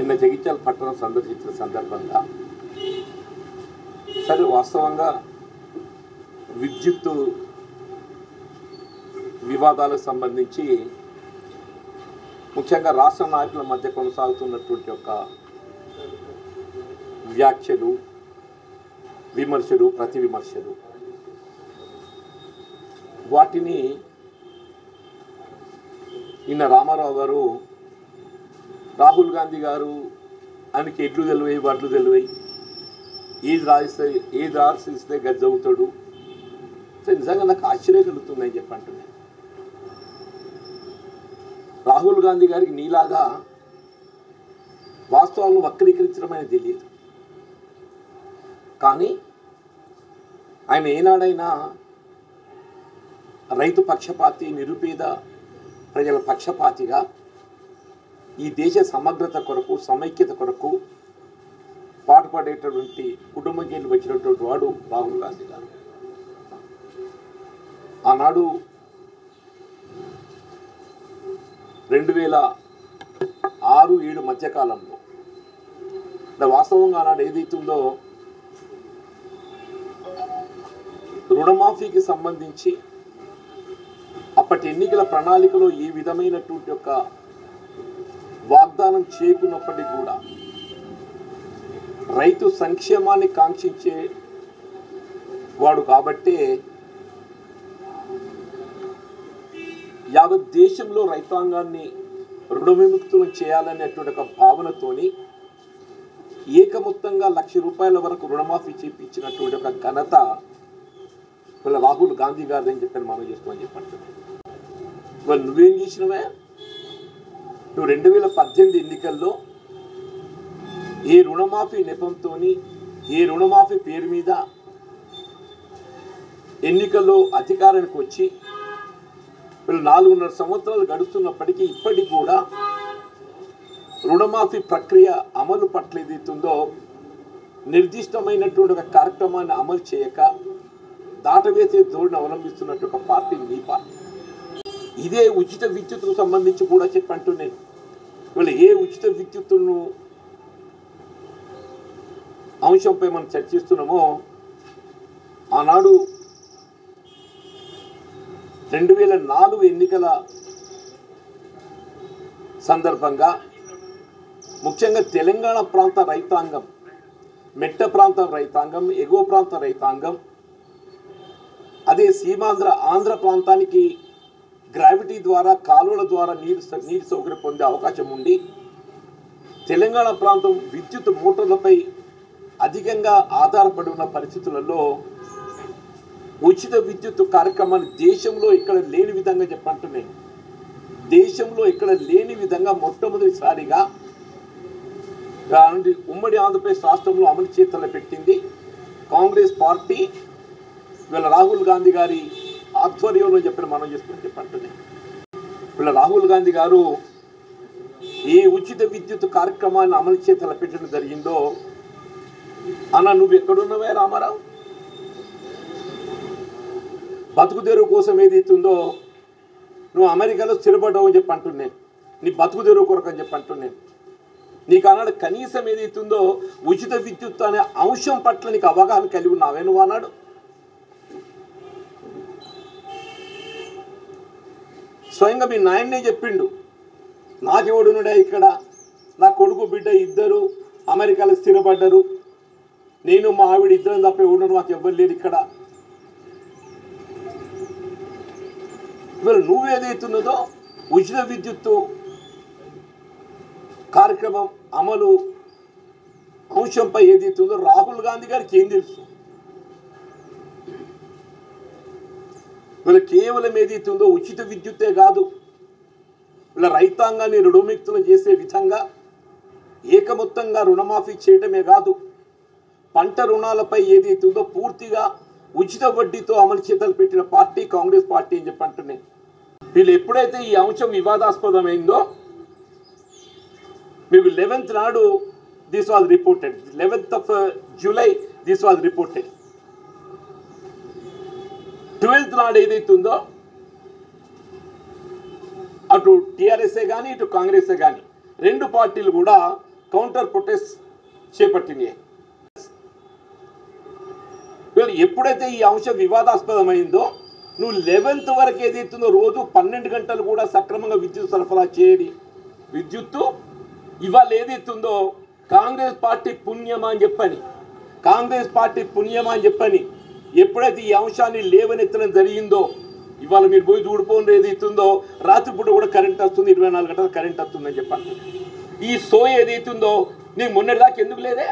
నిన్న జగిత్యాల పట్టణం సందర్శించిన సందర్భంగా సరే వాస్తవంగా విద్యుత్తు వివాదాలకు సంబంధించి ముఖ్యంగా రాష్ట్ర నాయకుల మధ్య కొనసాగుతున్నటువంటి ఒక వ్యాఖ్యలు విమర్శలు ప్రతి విమర్శలు వాటిని నిన్న రామారావు గారు రాహుల్ గాంధీ గారు ఆయనకి ఎడ్లు తెలివై వడ్లు తెలివై ఏది రాయిస్తే ఏది రాసిస్తే గజ్జవుతాడు సో నిజంగా నాకు ఆశ్చర్యం కలుగుతుందని చెప్పి అంటున్నాను రాహుల్ గాంధీ గారికి నీలాగా వాస్తవాలను వక్రీకరించడం అనేది తెలియదు కానీ ఆయన ఏనాడైనా రైతు పక్షపాతి నిరుపేద ప్రజల పక్షపాతిగా ఈ దేశ సమగ్రత కొరకు సమైక్యత కొరకు పాటుపడేటటువంటి కుటుంబంకి వెళ్ళి వచ్చినటువంటి వాడు రాహుల్ గాంధీ గారు ఆనాడు రెండు వేల ఆరు ఏడు మధ్యకాలంలో అంటే వాస్తవంగా ఆనాడు ఏదైతుందో రుణమాఫీకి సంబంధించి అప్పటి ఎన్నికల ప్రణాళికలో ఏ విధమైనటువంటి ఒక వాగ్దానం చేయకున్నప్పటికీ కూడా రైతు సంక్షేమాన్ని కాంక్షించే వాడు కాబట్టే యావత్ దేశంలో రైతాంగాన్ని రుణ విముక్తులను చేయాలనేటువంటి ఒక భావనతోని ఏకమొత్తంగా లక్ష రూపాయల వరకు రుణమాఫీ చేపించినటువంటి ఒక ఘనత వీళ్ళ రాహుల్ గాంధీ గారిని అని చెప్పని మనం చేస్తామని చెప్పండి ఇవాళ నువ్వేం చేసినవే నువ్వు రెండు వేల పద్దెనిమిది ఎన్నికల్లో ఏ రుణమాఫీ నెపంతో ఏ రుణమాఫీ పేరు మీద ఎన్నికల్లో అధికారానికి వచ్చి వీళ్ళు నాలుగున్నర సంవత్సరాలు గడుస్తున్నప్పటికీ ఇప్పటికి కూడా రుణమాఫీ ప్రక్రియ అమలు పట్ల ఏదైతుందో నిర్దిష్టమైనటువంటి ఒక కార్యక్రమాన్ని అమలు చేయక దాటవేసే ధోరణి అవలంబిస్తున్నట్టు ఒక పార్టీ మీ పార్టీ ఇదే ఉచిత విద్యుత్తుకు సంబంధించి కూడా చెప్పంటూ నేను వీళ్ళు ఏ ఉచిత విద్యుత్తును అంశంపై మనం చర్చిస్తున్నామో ఆనాడు రెండు వేల నాలుగు ఎన్నికల సందర్భంగా ముఖ్యంగా తెలంగాణ ప్రాంత రైతాంగం మెట్ట ప్రాంత రైతాంగం ఎగువ ప్రాంత రైతాంగం అదే సీమాంధ్ర ఆంధ్ర ప్రాంతానికి గ్రావిటీ ద్వారా కాలువల ద్వారా నీరు స- నీటి సౌకర్యం పొందే అవకాశం ఉండి తెలంగాణ ప్రాంతం విద్యుత్ మోటార్లపై అధికంగా ఆధారపడి ఉన్న పరిస్థితులలో ఉచిత విద్యుత్ కార్యక్రమాన్ని దేశంలో ఇక్కడ లేని విధంగా చెప్పంటున్నాను దేశంలో ఇక్కడ లేని విధంగా మొట్టమొదటిసారిగా గాంధీ ఉమ్మడి ఆంధ్రప్రదేశ్ రాష్ట్రంలో అమలు చేతలు పెట్టింది కాంగ్రెస్ పార్టీ వీళ్ళ రాహుల్ గాంధీ గారి ఆధ్వర్యంలో చెప్పిన మనం చేసుకుని చెప్పంటుంది వీళ్ళ రాహుల్ గాంధీ గారు ఏ ఉచిత విద్యుత్ కార్యక్రమాన్ని అమలు చేతలు పెట్టడం జరిగిందో అన్న నువ్వు ఎక్కడున్నవే రామారావు బతుకుదెరువు కోసం ఏదైతుందో నువ్వు అమెరికాలో స్థిరపడ్డావు అని చెప్పి అంటున్నాను నీ బతుకుదెరువు కొరకు అని చెప్పి అంటున్నాను నీకు అన్నాడు కనీసం ఏదైతుందో ఉచిత విద్యుత్ అనే అంశం పట్ల నీకు అవగాహన కలిగి ఉన్నావే నువ్వు అన్నాడు స్వయంగా మీ నాయన్నే చెప్పిండు నాకెవడునుడే ఇక్కడ నా కొడుకు బిడ్డ ఇద్దరు అమెరికాలో స్థిరపడ్డరు నేను మా ఆవిడ ఇద్దరం తప్ప ఎవడు మాకు ఎవ్వరు లేరు ఇక్కడ ఇవాళ నువ్వేదైతున్నదో ఉచిత విద్యుత్తు కార్యక్రమం అమలు అంశంపై ఏదైతుందో రాహుల్ గాంధీ గారికి ఏం తెలుసు వీళ్ళు కేవలం ఏదైతుందో ఉచిత విద్యుత్తే కాదు వీళ్ళ రైతాంగాన్ని రుణముక్తులు చేసే విధంగా ఏకమొత్తంగా రుణమాఫీ చేయడమే కాదు పంట రుణాలపై ఏదైతుందో పూర్తిగా ఉచిత వడ్డీతో అమలు చేతలు పెట్టిన పార్టీ కాంగ్రెస్ పార్టీ అని చెప్పి అంటున్నాయి వీళ్ళు ఎప్పుడైతే ఈ అంశం వివాదాస్పదమైందో మీకు లెవెన్త్ నాడు this was reported eleventh of July this was reported twelfth నాడు ఏదైతుందో అటు టీఆర్ఎస్ఏ కానీ ఇటు కాంగ్రెసే కానీ రెండు పార్టీలు కూడా కౌంటర్ ప్రొటెస్ట్ చేపట్టినాయి వీళ్ళు ఎప్పుడైతే ఈ అంశం వివాదాస్పదమైందో నువ్వు లెవెన్త్ వరకు ఏదైతుందో రోజు పన్నెండు గంటలు కూడా సక్రమంగా విద్యుత్ సరఫరా చేయని విద్యుత్తు ఇవాళ ఏదైతుందో కాంగ్రెస్ పార్టీ పుణ్యమా అని చెప్పని కాంగ్రెస్ పార్టీ పుణ్యమా అని చెప్పని ఎప్పుడైతే ఈ అంశాన్ని లేవనెత్తడం జరిగిందో ఇవాళ మీరు పోయి చూడిపోండి ఏదైతుందో రాత్రిపూట కూడా కరెంట్ వస్తుంది ఇరవై నాలుగు గంటలు కరెంట్ వస్తుందని చెప్పండి ఈ సో ఏదైతుందో నీకు మొన్నటిదాకా ఎందుకు లేదే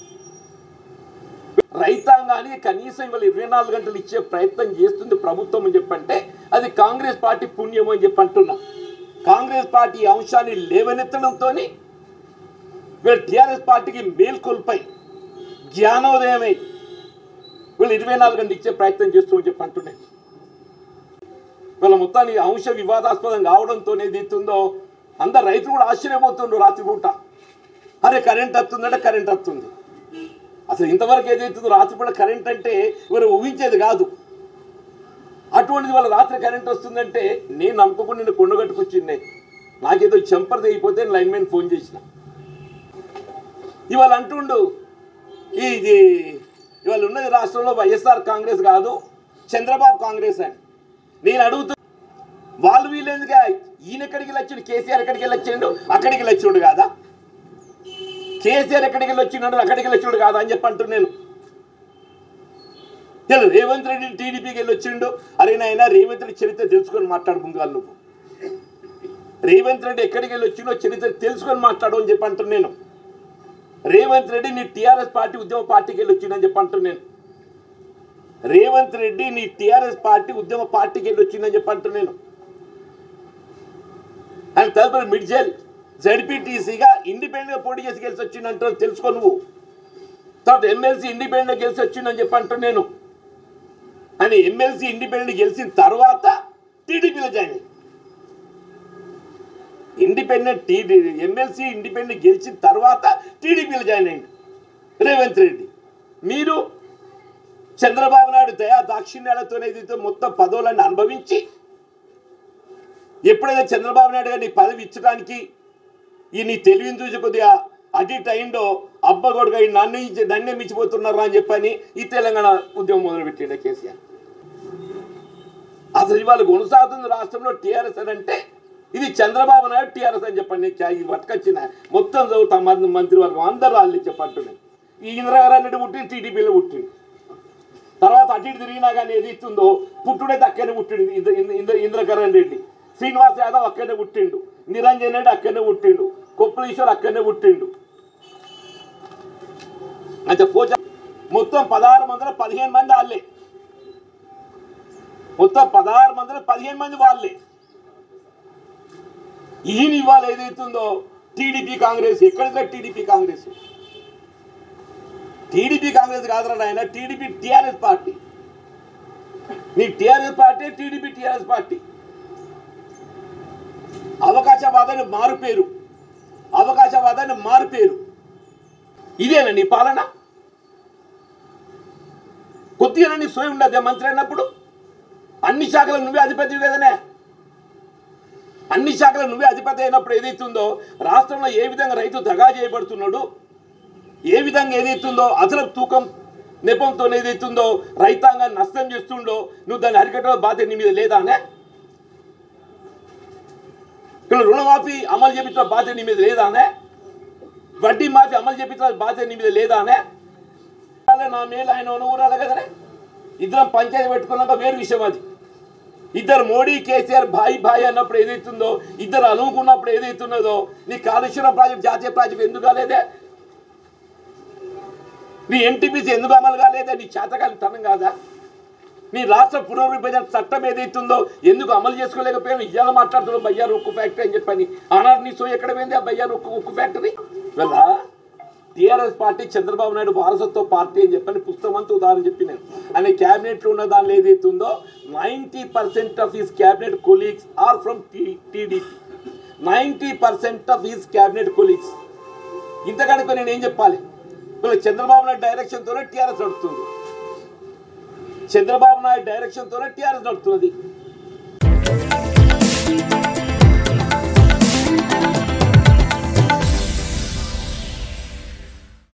రైతాంగానికి కనీసం ఇవాళ ఇరవై నాలుగు గంటలు ఇచ్చే ప్రయత్నం చేస్తుంది ప్రభుత్వం అని చెప్పంటే అది కాంగ్రెస్ పార్టీ పుణ్యం అని చెప్పి అంటున్నా కాంగ్రెస్ పార్టీ ఈ అంశాన్ని లేవనెత్తడంతో వీళ్ళు టీఆర్ఎస్ పార్టీకి మేల్కొల్పై జ్ఞానోదయమై వీళ్ళు ఇరవై నాలుగు గంటలు ఇచ్చే ప్రయత్నం చేస్తూ అని చెప్పి అంటున్నాయి వీళ్ళ మొత్తానికి అంశ వివాదాస్పదం కావడంతో ఏదైతుందో అందరు రైతులు కూడా ఆశ్చర్యపోతుండ్రు రాత్రిపూట అరే కరెంట్ వస్తుందంటే కరెంట్ వస్తుంది అసలు ఇంతవరకు ఏదైతుందో రాత్రిపూట కరెంట్ అంటే ఇవరు ఊహించేది కాదు అటువంటిది వాళ్ళ రాత్రి కరెంట్ వస్తుందంటే నేను అనుకోకుండా నేను కొండగట్టుకొచ్చిండే నాకేదో చెంపర్ తెగిపోతే నేను లైన్ మ్యాన్ ఫోన్ చేసిన ఇవాళ అంటుండు ఇది ఇవాళ ఉన్నది రాష్ట్రంలో వైఎస్ఆర్ కాంగ్రెస్ కాదు చంద్రబాబు కాంగ్రెస్ అని నేను అడుగుతూ వాళ్ళు వీళ్ళు ఎందుకు ఈయన ఎక్కడికి వెళ్ళొచ్చిండు కేసీఆర్ ఎక్కడికి వెళ్ళొచ్చిండు అక్కడికి వెళ్ళొచ్చిండు కాదా కేసీఆర్ ఎక్కడికి వెళ్ళి వచ్చినాడు అక్కడికి వెళ్ళి వచ్చినాడు కాదా అని చెప్పి అంటున్నాను ఇలా రేవంత్ రెడ్డి టీడీపీకి వెళ్ళి వచ్చిండు అరే నాయన రేవంత్ రెడ్డి చరిత్ర తెలుసుకొని మాట్లాడు ముందుగా నువ్వు రేవంత్ రెడ్డి ఎక్కడికి వెళ్ళి వచ్చిండో చరిత్ర తెలుసుకొని మాట్లాడు అని చెప్పి అంటున్నాను రేవంత్ రెడ్డి నీ టీఆర్ఎస్ పార్టీ ఉద్యమ పార్టీకి వెళ్ళి వచ్చిండని చెప్పి అంటున్నాను రేవంత్ రెడ్డి నీ టీఆర్ఎస్ పార్టీ ఉద్యమ పార్టీకి వెళ్ళి వచ్చిందని చెప్పి అంటున్నాను ఆయన తదుపరి మిడ్జెల్ జడ్పీటీసీగా ఇండిపెండెంట్గా పోటీ చేసి గెలిచి వచ్చిందంటూ తెలుసుకో నువ్వు తర్వాత ఎమ్మెల్సీ ఇండిపెండెంట్ గెలిచి వచ్చిందని చెప్పి అంటూ నేను అని ఎమ్మెల్సీ ఇండిపెండెంట్ గెలిచిన తర్వాత టీడీపీలో జాయిన్ అయ్యి ఇండిపెండెంట్ టీడీ ఎమ్మెల్సీ ఇండిపెండెంట్ గెలిచిన తర్వాత టీడీపీలో జాయిన్ అయ్యింది రేవంత్ రెడ్డి మీరు చంద్రబాబు నాయుడు దయా దాక్షిణ్యాలతోనే ఏదైతే మొత్తం పదవులన్నీ అనుభవించి ఎప్పుడైతే చంద్రబాబు నాయుడు గారు నీ పదవి ఇచ్చడానికి ఈ నీ తెలివిని చూసి కొద్దిగా అటు ఇటు అయిందో అబ్బ కొడుగా ఈ నన్ను ఇచ్చి- నన్నే మించిపోతున్నారా అని చెప్పని ఈ తెలంగాణ ఉద్యమం మొదలుపెట్టిండే కేసీఆర్ అసలు ఇవాళ కొనసాగుతుంది రాష్ట్రంలో టీఆర్ఎస్ అని అంటే ఇది చంద్రబాబు నాయుడు టీఆర్ఎస్ అని చెప్పండి క్యా- ఇది పట్టుకొచ్చిన మొత్తం చదువుతా మంది మంత్రివర్గం అందరూ వాళ్ళు చెప్పంటున్నాయి ఈ ఇందిరాగారాన్ని పుట్టింది టీడీపీలో పుట్టింది తర్వాత అటు ఇటు తిరిగినా కానీ ఏది ఇస్తుందో పుట్టుడైతే అక్కడనే పుట్టిండు ఇంద్ర ఇంద్ర- ఇంద్ర ఇంద్రకరణ్ రెడ్డి శ్రీనివాస్ యాదవ్ అక్కడనే పుట్టిండు నిరంజన్ రెడ్డి అక్కడనే పుట్టిండు కొప్పులీశ్వర్ అక్కడనే పుట్టిండు అంటే పోచ మొత్తం పదహారు వందల పదిహేను మంది వాళ్ళే మొత్తం పదహారు వందల పదిహేను మంది వాళ్ళే ఈయన ఇవాళ ఏదైతుందో టీడీపీ కాంగ్రెస్ ఎక్కడ టీడీపీ కాంగ్రెస్ టీడీపీ కాంగ్రెస్ కాదురా ఆయన టీడీపీ టీఆర్ఎస్ పార్టీ నీ TRS party TDP TRS party అవకాశవాదాన్ని మారు పేరు అవకాశవాదాన్ని మారు పేరు ఇదేనా నీ పాలన కొద్దిగా నీ సోయి ఉండదే మంత్రి అయినప్పుడు అన్ని శాఖలకు నువ్వే అధిపతి కదనే అన్ని శాఖలకు నువ్వే అధిపతి అయినప్పుడు ఏదైతుందో రాష్ట్రంలో ఏ విధంగా రైతు దగా చేయబడుతున్నాడు ఏ విధంగా ఏదైతుందో అసలు తూకం నెపంతో ఏదైతుందో రైతాంగాన్ని నష్టం చేస్తుండో నువ్వు దాన్ని అరికట్టే బాధ్యత నీ మీద లేదానే ఇక్కడ రుణమాఫీ అమలు చేపించిన బాధ్యత నీ మీద లేదానే వడ్డీ మాఫీ అమలు చేపించిన బాధ్యత నీ మీద లేదానే వాళ్ళే నా మేలు ఆయన అనుకూరాలి కదనే ఇద్దరం పంచాయతీ పెట్టుకున్నాక వేరు విషయం అది ఇద్దరు మోడీ కేసీఆర్ భాయ్ భాయ్ అన్నప్పుడు ఏదైతుందో ఇద్దరు అనుకున్నప్పుడు ఏదైతున్నదో నీ కాళేశ్వరం ప్రాజెక్ట్ జాతీయ ప్రాజెక్ట్ ఎందుకు కాలేదే నీ ఎన్టీపీసీ ఎందుకు అమలు కాలేదా నీ చేతకాని తనం కాదా నీ రాష్ట్ర పునర్విభజన చట్టం ఏదైతుందో ఎందుకు అమలు చేసుకోలేకపోయాను ఇవాళ మాట్లాడుతున్నావు బయ్యారు ఉక్కు ఫ్యాక్టరీ అని చెప్పని ఆనాడు నీ సో ఎక్కడ పోయింది ఆ బయ్యారు ఉక్కు ఉక్కు ఫ్యాక్టరీ వెళ్ళ టీఆర్ఎస్ పార్టీ చంద్రబాబు నాయుడు వారసత్వ పార్టీ అని చెప్పని పుస్తకం అంతా ఉదాహరణ చెప్పి నేను ఆయన క్యాబినెట్లో ఉన్న దానిలో ఏదైతుందో ninety percent of his cabinet colleagues are from TDP ninety percent of his cabinet colleagues ఇంతకనుక నేను ఏం చెప్పాలి వీళ్ళ చంద్రబాబు నాయుడు డైరెక్షన్తోనే టీఆర్ఎస్ నడుస్తుంది చంద్రబాబు నాయుడు డైరెక్షన్తోనే టీఆర్ఎస్ నడుతున్నది